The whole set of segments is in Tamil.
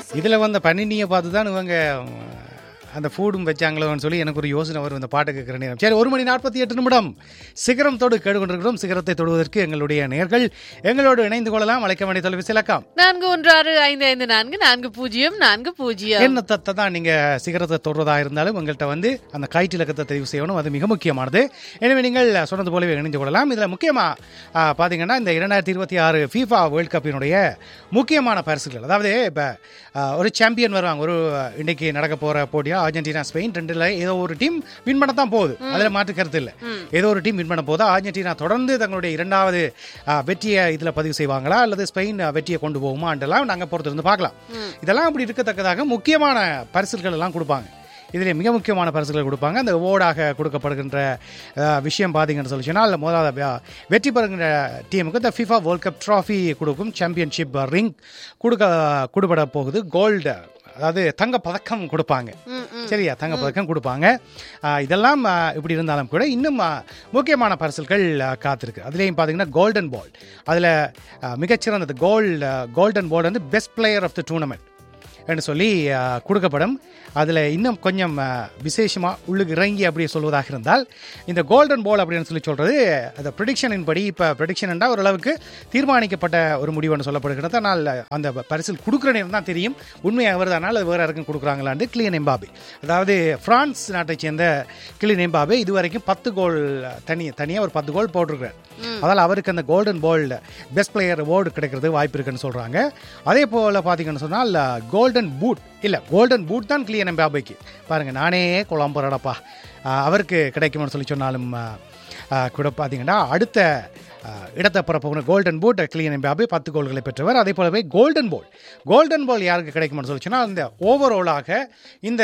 இதில் வந்த பன்னினியை பார்த்து தான் இவங்க உம், அந்த ஃபூடும் வச்சாங்களோன்னு சொல்லி எனக்கு ஒரு யோசனை வரும் இந்த பாட்டு கேட்குற நேரம் சரி ஒரு மணி நாற்பத்தி எட்டு நிமிடம் சிகரம் தொடு கேட்டுக்கொண்டிருக்கிறோம் சிகரத்தை தொடுவதற்கு எங்களுடைய நேர்கள் எங்களோடு இணைந்து கொள்ளலாம் அழைக்க வேண்டிய தொலைபேசி இலக்கம் நான்கு ஒன்று ஆறு ஐந்து ஐந்து நான்கு நான்கு பூஜ்ஜியம் நான்கு பூஜ்ஜியம் என்ன தத்தை தான் நீங்கள் சிகரத்தை தொடுறதா இருந்தாலும் உங்கள்கிட்ட வந்து அந்த கயிற்று இலக்கத்தை தெரிவு செய்யணும் அது மிக முக்கியமானது எனவே நீங்கள் சொன்னது போலவே இணைந்து கொள்ளலாம் இதில் முக்கியமாக பார்த்தீங்கன்னா இந்த இரண்டாயிரத்தி இருபத்தி ஆறு ஃபீஃபா வேர்ல்ட் கப்பினுடைய முக்கியமான பரிசுகள் அதாவது இப்போ ஒரு சாம்பியன் வருவாங்க ஒரு இன்னைக்கு நடக்க போகிற போட்டியா அர்ஜென்டினா ஸ்பெயின் ரெண்டுல ஏதோ ஒரு டீம் வின் பண்ண தான் போகுது அதில் மாற்று கருத்து இல்லை ஏதோ ஒரு டீம் வின் பண்ண போதா அர்ஜென்டினா தொடர்ந்து தங்களுடைய இரண்டாவது ஆ, வெற்றியை இதில் பதிவு செய்வாங்களா அல்லது ஸ்பெயின் ஆ, வெற்றியை கொண்டு போகுமான்றலாம் நாங்கள் பொறுத்திருந்து பார்க்கலாம் இதெல்லாம் அப்படி இருக்கத்தக்கதாக முக்கியமான பரிசுகள் எல்லாம் கொடுப்பாங்க இதில் மிக முக்கியமான பரிசுகள் கொடுப்பாங்க அந்த ஓடாக கொடுக்கப்படுகின்ற அஹ், விஷயம் பார்த்தீங்கன்னு சொல்லி சொன்னால் முதலாவது அஹ், வெற்றி பெறுகின்ற டீமுக்கு இந்த ஃபிஃபா வேர்ல்ட் கப் ட்ராஃபி கொடுக்கும் சாம்பியன்ஷிப் ரிங் கொடுக்க கொடுபட போகுது கோல்டு அதாவது தங்க பதக்கம் கொடுப்பாங்க சரியா தங்க பதக்கம் கொடுப்பாங்க அஹ், இதெல்லாம் அஹ், இப்படி இருந்தாலும் கூட இன்னும் அஹ், முக்கியமான பரிசுகள் அஹ், காத்திருக்கு அதுலேயும் பார்த்தீங்கன்னா கோல்டன் பால் அதில் மிகச்சிறந்தது கோல்ட் கோல்டன் பால் வந்து best player of the tournament என்று சொல்லி அஹ், கொடுக்கப்படும் அதில் இன்னும் கொஞ்சம் விசேஷமாக உள்ளுக்கு இறங்கி அப்படி சொல்வதாக இருந்தால் இந்த கோல்டன் பால் அப்படின்னு சொல்லி சொல்கிறது அந்த ப்ரிடிக்ஷனின் படி இப்போ ப்ரிடிக்ஷன் என்றால் ஓரளவுக்கு தீர்மானிக்கப்பட்ட ஒரு முடிவுன்னு சொல்லப்படுகிறது ஆனால் அந்த பரிசில் கொடுக்குற நேரம் தான் தெரியும் உண்மையாக வருதானால் அது வேறு யாருக்கும் கொடுக்குறாங்களான்னு கிளியன் எம்பாபே அதாவது பிரான்ஸ் நாட்டைச் சேர்ந்த கிளியன் எம்பாபே இதுவரைக்கும் பத்து கோல் தனி தனியாக ஒரு பத்து கோல் போட்டிருக்கிறார் அதால் அவருக்கு அந்த golden ball best player award கிடைக்கிறது வாய்ப்பு இருக்குன்னு சொல்கிறாங்க அதே போல் பார்த்தீங்கன்னு சொன்னால் கோல்டன் பூட் இல்லை கோல்டன் பூட் தான் கிளியன் எம்பாபேக்கு பாருங்கள் நானே குழம்புறடப்பா அவருக்கு கிடைக்கும்னு சொல்லி சொன்னாலும் ஆஹ், ஆஹ், கூட பார்த்தீங்கன்னா அடுத்த ஆஹ், இடத்தை பிறப்பவங்க கோல்டன் பூட் கிளியன் எம்பாபே பத்து கோல்களை பெற்றவர் அதே போலவே கோல்டன் பால் கோல்டன் பால் யாருக்கு கிடைக்கும்னு சொல்லி சொன்னால் இந்த ஓவராலாக இந்த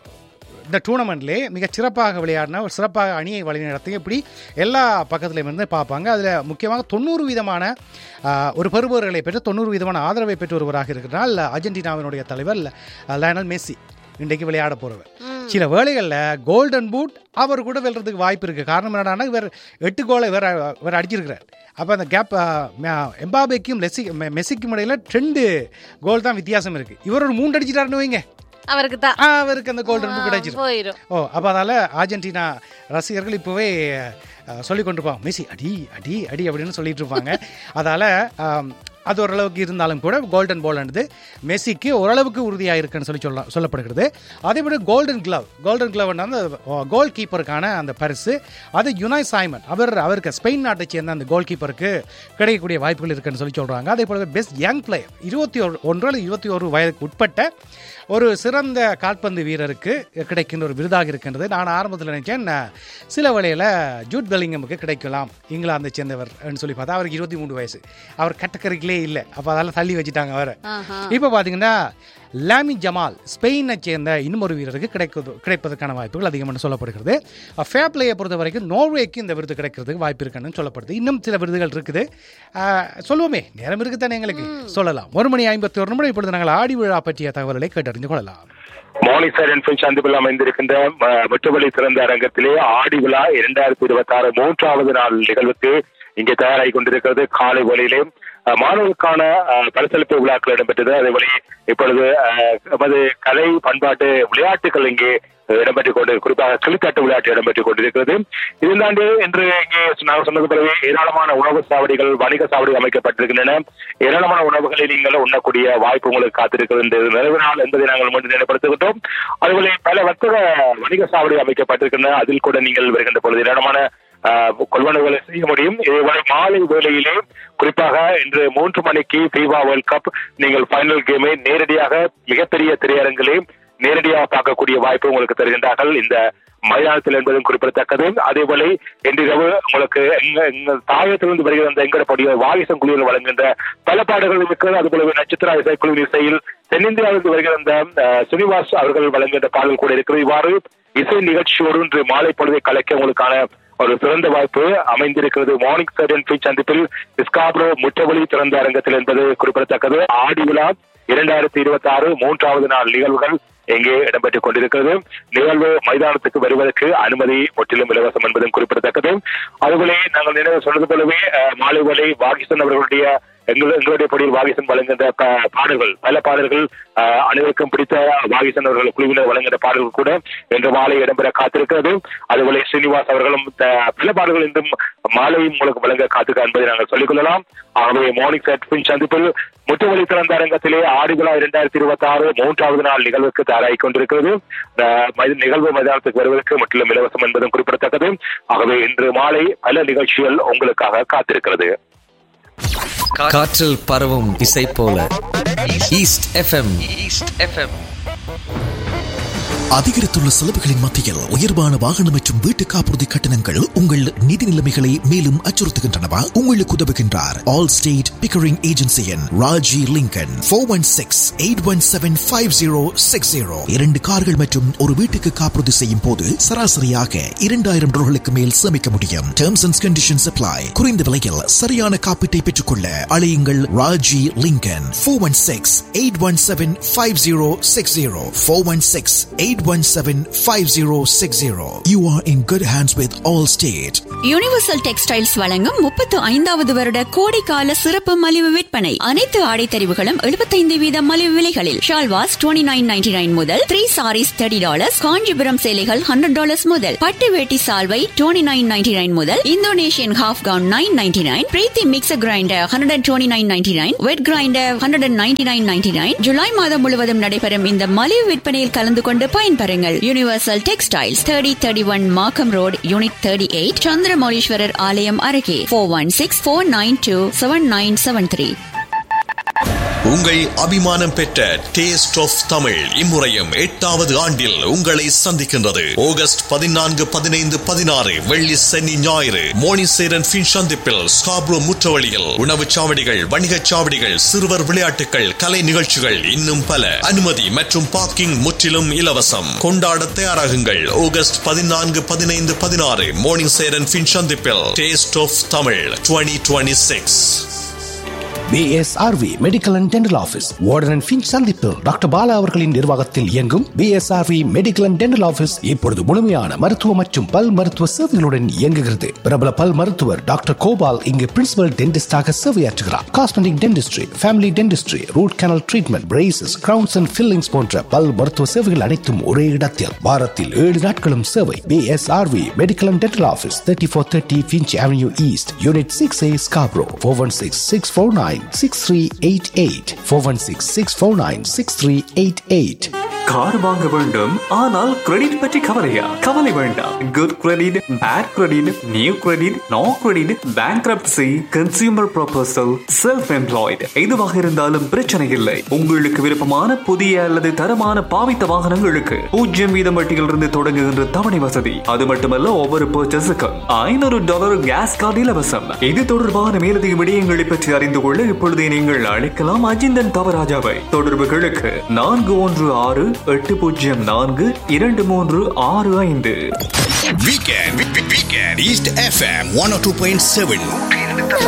இந்த டூர்னமெண்ட்லேயே மிக சிறப்பாக விளையாடின ஒரு சிறப்பாக அணியை வழிநடத்தி இப்படி எல்லா பக்கத்துலையும் இருந்து பார்ப்பாங்க அதில் முக்கியமாக தொண்ணூறு விதமான ஆஹ், ஒரு பெறுபவர்களை பெற்று தொண்ணூறு விதமான ஆதரவை பெற்று ஒருவராக இருக்கிறால் அர்ஜென்டினாவினுடைய தலைவர் லயனல் மெஸ்ஸி இன்றைக்கு விளையாட போகிறவர் சில வேளைகளில் கோல்டன் பூட் அவர் கூட வெல்றதுக்கு வாய்ப்பு இருக்குது காரணம் என்னடான்னா இவர் எட்டு கோலை இவர் இவர் அடிச்சிருக்கிறார் அப்போ அந்த கேப் எம்பாபேக்கும் லெஸ்ஸி மெ- மெஸ்ஸிக்கும் இடையில ரெண்டு கோல் தான் வித்தியாசம் இருக்குது இவர் ஒரு மூன்று அடிச்சிட்டாருன்னு வைங்க அவருக்கு தான் ஆ, அவருக்கு அந்த கோல்டன் பூட் கிடைச்சிரும் போயிடும் ஓ அப்போ அதால் அர்ஜென்டினா ரசிகர்கள் இப்போவே அஹ், சொல்லிக் கொண்டிருப்பாங்க மெஸ்ஸி அடி அடி அடி அப்படின்னு சொல்லிட்டு இருப்பாங்க அதால் அது ஓரளவுக்கு இருந்தாலும் கூட கோல்டன் பால்ன்றது மெஸ்ஸிக்கு ஓரளவுக்கு உறுதியாக இருக்குன்னு சொல்லி சொல்ல சொல்லப்படுகிறது அதே மாதிரி கோல்டன் கிளவ் கோல்டன் கிளவ் அந்த கோல் கீப்பருக்கான அந்த பரிசு அது யுனாய் சாய்மன் அவர் அவருக்கு ஸ்பெயின் நாட்டை சேர்ந்த அந்த கோல் கீப்பருக்கு கிடைக்கக்கூடிய வாய்ப்புகள் இருக்குன்னு சொல்லி சொல்கிறாங்க அதே போலவே பெஸ்ட் யங் பிளேயர் இருபத்தி ஒரு ஒன்று அல்லது இருபத்தி ஒரு வயதுக்கு உட்பட்ட ஒரு சிறந்த கால்பந்து வீரருக்கு கிடைக்கின்ற ஒரு விருதாக இருக்கின்றது நான் ஆரம்பத்தில் நினைச்சேன் நான் சில வேளையில் ஜூட் பெலிங்கமுக்கு கிடைக்கலாம் இங்கிலாந்தை சேர்ந்தவர் சொல்லி பார்த்தா அவருக்கு இருபத்தி மூணு வயசு அவர் கட்டக்கரைக்கிலே இல்லை அப்போ அதெல்லாம் தள்ளி வச்சுட்டாங்க அவரை ஆஹா. இப்போ பார்த்தீங்கன்னா லாமி ஜமால் ஸ்பெயினை சேர்ந்த இன்னும் ஒரு வீரருக்கு கிடைக்குது கிடைப்பதற்கான வாய்ப்புகள் அதிகம் என்று சொல்லப்படுகிறது ஃபேர் பிளேயை பொறுத்த வரைக்கும் நோர்வேக்கு இந்த விருது கிடைக்கிறதுக்கு வாய்ப்பு இருக்குன்னு சொல்லப்படுது இன்னும் சில விருதுகள் இருக்குது ஆஹ், சொல்லுவோமே நேரம் இருக்குதானே எங்களுக்கு சொல்லலாம் ஒரு மணி ஐம்பத்தி ஒரு நிமிடம் இப்பொழுது நாங்கள் ஆடி விழா பற்றிய தகவல்களை கேட்டறிந்து கொள்ளலாம் மோனிசர் என்ஃபில் சந்திப்பில் அமைந்திருக்கின்ற ம- வெட்டுவழி திறந்த அரங்கத்திலே ஆடி விழா இரண்டாயிரத்தி இருபத்தி ஆறு மூன்றாவது நாள் நிகழ்வுக்கு இங்கே தயாராகி கொண்டிருக்கிறது காலை வேளையிலே அஹ், மாணவர்களுக்கான அஹ், பரிசளிப்பு விழாக்கள் இடம்பெற்றது அதேபோல இப்பொழுது அஹ், நமது கலை பண்பாட்டு விளையாட்டுகள் இங்கே இடம்பெற்றுக் கொண்டு குறிப்பாக கிளித்தாட்டு விளையாட்டு இடம்பெற்றுக் கொண்டிருக்கிறது இதன் தாண்டி இன்று இங்கே நாங்கள் சொன்னது போலவே ஏராளமான உணவு சாவடிகள் வணிக சாவடிகள் அமைக்கப்பட்டிருக்கின்றன ஏராளமான உணவுகளை நீங்கள் உண்ணக்கூடிய வாய்ப்பு உங்களுக்கு காத்திருக்கிறது இந்த நிறைவு நாள் என்பதை நாங்கள் மீண்டும் நினைப்படுத்துகின்றோம் அதுபோல பல வர்த்தக வணிக சாவடி அமைக்கப்பட்டிருக்கின்றன அதில் கூட நீங்கள் வருகின்ற பொழுது ஏராளமான ஆஹ், கொள்வனவுகளை செய்ய முடியும் இதேபோல மாலை வேளையிலே குறிப்பாக இன்று மூன்று மணிக்கு ஃபீவா வேர்ல்ட் கப் நீங்கள் ஃபைனல் கேமை நேரடியாக மிகப்பெரிய திரையரங்கிலே நேரடியாக பார்க்கக்கூடிய வாய்ப்பு உங்களுக்கு தருகின்றார்கள் இந்த மைதானத்தில் என்பதும் குறிப்பிடத்தக்கது அதே போல இன்றிரவு உங்களுக்கு எங்க எங்கள் தாயத்திலிருந்து வருகிற அந்த எங்கடப்படிய வாகிசம் குழுவில் வழங்குகின்ற பல பாடல்கள் இருக்கிறது அதுபோலவே நட்சத்திர இசைக்குழுவின் இசையில் தென்னிந்தியாவிலிருந்து வருகிற அந்த அஹ், ஸ்ரீனிவாஸ் அவர்கள் வழங்குகின்ற பாடல் கூட இருக்கிறது இவ்வாறு இசை நிகழ்ச்சியோடு இன்று மாலை பொழுதை கலைக்க உங்களுக்கான ஒரு சிறந்த வாய்ப்பு அமைந்திருக்கிறது மார்னிங் சர்டன் பீச் சந்திப்பில் ஸ்காப்ரோ முற்றவழி திறந்த அரங்கத்தில் என்பது குறிப்பிடத்தக்கது ஆடி விழா இரண்டாயிரத்தி இருபத்தி ஆறு மூன்றாவது நாள் நிகழ்வுகள் இங்கே இடம்பெற்றுக் கொண்டிருக்கிறது நிகழ்வு மைதானத்துக்கு வருவதற்கு அனுமதி முற்றிலும் இலவசம் என்பதும் குறிப்பிடத்தக்கது அதுபோல நாங்கள் நினைவு சொன்னது போலவே அஹ், மாலை வேளை வாகிசன் அவர்களுடைய எங்கள் எங்களுடைய பொடியில் வாகிசன் வழங்குகின்ற ப- பாடல்கள் பல பாடல்கள் அஹ், அனைவருக்கும் பிடித்த வாகிசன் அவர்கள் குழுவினர் வழங்குகின்ற பாடல்கள் கூட இன்று மாலை இடம்பெற காத்திருக்கிறது அதுபோல ஸ்ரீனிவாஸ் அவர்களும் த- பல பாடல்கள் இன்றும் மாலையும் உங்களுக்கு வழங்க காத்திருக்க என்பதை நாங்கள் சொல்லிக் கொள்ளலாம் ஆகவே மார்னிங் சட்பின் சந்திப்பில் முற்றுவழி திறந்த அரங்கத்திலே ஆடி விழா இரண்டாயிரத்தி இருபத்தி ஆறு மூன்றாவது நாள் நிகழ்வுக்கு தயாராகிக் கொண்டிருக்கிறது அஹ், மை- நிகழ்வு மைதானத்துக்கு வருவதற்கு முற்றிலும் இலவசம் என்பதும் குறிப்பிடத்தக்கது ஆகவே இன்று மாலை பல நிகழ்ச்சிகள் உங்களுக்காக காத்திருக்கிறது காற்றில் பரவும் இசை போல ஈஸ்ட் எஃப்எம் ஈஸ்ட் எஃப்எம் அதிகரித்துள்ள செலவுகளின் மத்தியில் உயர்வான வாகனம் மற்றும் வீட்டு காப்புறுதி கட்டணங்கள் உங்கள் நிதி நிலைமைகளை மேலும் அச்சுறுத்துகின்றனவா உங்களுக்கு உதவுகின்றார் ஆல் ஸ்டேட் பிக்கரிங் ஏஜென்சியின் Raji Lingan four one six eight one seven five zero six zero இரண்டு கார்கள் மற்றும் ஒரு வீட்டுக்கு காப்புறுதி செய்யும் போது சராசரியாக இரண்டாயிரம் டாலர்களுக்கு மேல் சேமிக்க முடியும் டேர்ம்ஸ் அண்ட் கண்டிஷன்ஸ் அப்ளை குறைந்த விலையில் சரியான காப்பீட்டை பெற்றுக்கொள்ள அழையுங்கள் Raji Lingan four one six eight one seven five zero six zero four one six eight one seven five zero six zero you are in good hands with Allstate Universal textiles வழங்கும் முப்பத்து ஐந்தாவது வருட கோடைக்கால சிறப்பு மலிவு விற்பனை அனைத்து ஆடை தெரிவுகளும் எழுபத்தைந்து வீத மலிவு விலைகளில் shalwars twenty nine ninety nine முதல் three saris thirty dollars Kanchipuram சேலைகள் ஹண்ட்ரட் டாலர்ஸ் முதல் பட்டு வேட்டி சால்வை டுவெண்ட்டி நைன் நைன்டி நைன் முதல் Indonesian half gown nine ninety nine Preethi mixer grinder hundred and twenty nine ninety nine wet grinder hundred and ninety nine ninety nine ஜூலை மாதம் முழுவதும் நடைபெறும் இந்த மலிவு விற்பனையில் கலந்து கொண்டு பயன்பெறுங்கள் Universal textiles thirty thirty one Markham road unit thirty eight Chandramouleeswarar ஆலயம் அருகே four one six four nine two seven nine seven three உங்கள் அபிமானம் பெற்ற டேஸ்ட் ஆஃப் தமிழ் இம்முறையும் எட்டாவது ஆண்டில் உங்களை சந்திக்கின்றது ஆகஸ்ட் பதினான்கு பதினைந்து பதினாறு வெள்ளி சனி ஞாயிறு மோனிசேரன் பின் சந்திப்பில் ஸ்காப்ரோ முற்றவழியில் உணவுச் சாவடிகள் வணிகச் சாவடிகள் சிறுவர் விளையாட்டுகள் கலை நிகழ்ச்சிகள் இன்னும் பல அனுமதி மற்றும் பார்க்கிங் முற்றிலும் இலவசம் கொண்டாட தயாராகுங்கள் ஆகஸ்ட் பதினான்கு பதினைந்து பதினாறு மோனிசேரன் பின் சந்திப்பில் taste of Tamil twenty twenty six PSRV medical and dental office Warden and Finch சந்திப்பு டாக்டர் பாலா அவர்களின் நிர்வாகத்தில் இயங்கும் PSRV medical and dental office இப்பொழுது முழுமையான மருத்துவ மற்றும் பல் மருத்துவ சேவைகளுடன் இயங்குகிறது பிரபல பல் மருத்துவர் டாக்டர் கோபால் இங்கு பிரின்சிபல் டென்டிஸ்டாக சேவையாற்றுகிறார் cosmetic dentistry family dentistry root canal treatment braces crowns and fillings போன்ற பல் மருத்துவ சேவைகள் அனைத்தும் ஒரே இடத்தில் வாரத்தில் ஏழு நாட்களும் சேவை PSRV medical and dental office thirty four thirty Finch avenue east unit six A Scarborough four one six six four nine six three eight eight four one six six four nine six three eight eight car வாங்க வேண்டும் ஆனால் கிரெடிட் பற்றி கவலையா கவலை வேண்டாம் good credit bad credit new credit no credit bankruptcy consumer proposal self employed எதுவாக இருந்தாலும் பிரச்சனை இல்லை உங்களுக்கு விருப்பமான புதிய அல்லது தரமான பாவித்த வாகனங்களுக்கு பூஜ்ஜியம் வீதம் வட்டியிலிருந்து தொடங்குகின்ற தவணை வசதி அது மட்டுமல்ல ஒவ்வொரு பர்ச்சேஸுக்கும் ஐநூறு டாலர் கேஸ் கார்டு இலவசம் இது தொடர்பான மேலதிக விடயங்களை பற்றி அறிந்து கொள்ள இப்பொழுதே நீங்கள் அழைக்கலாம் அஜிந்தன் தவராஜாவை தொடர்புகளுக்கு நான்கு ஒன்று ஆறு எட்டு பூஜ்ஜியம் நான்கு இரண்டு மூன்று ஆறு ஐந்து Weekend, weekend, East FM 102.7.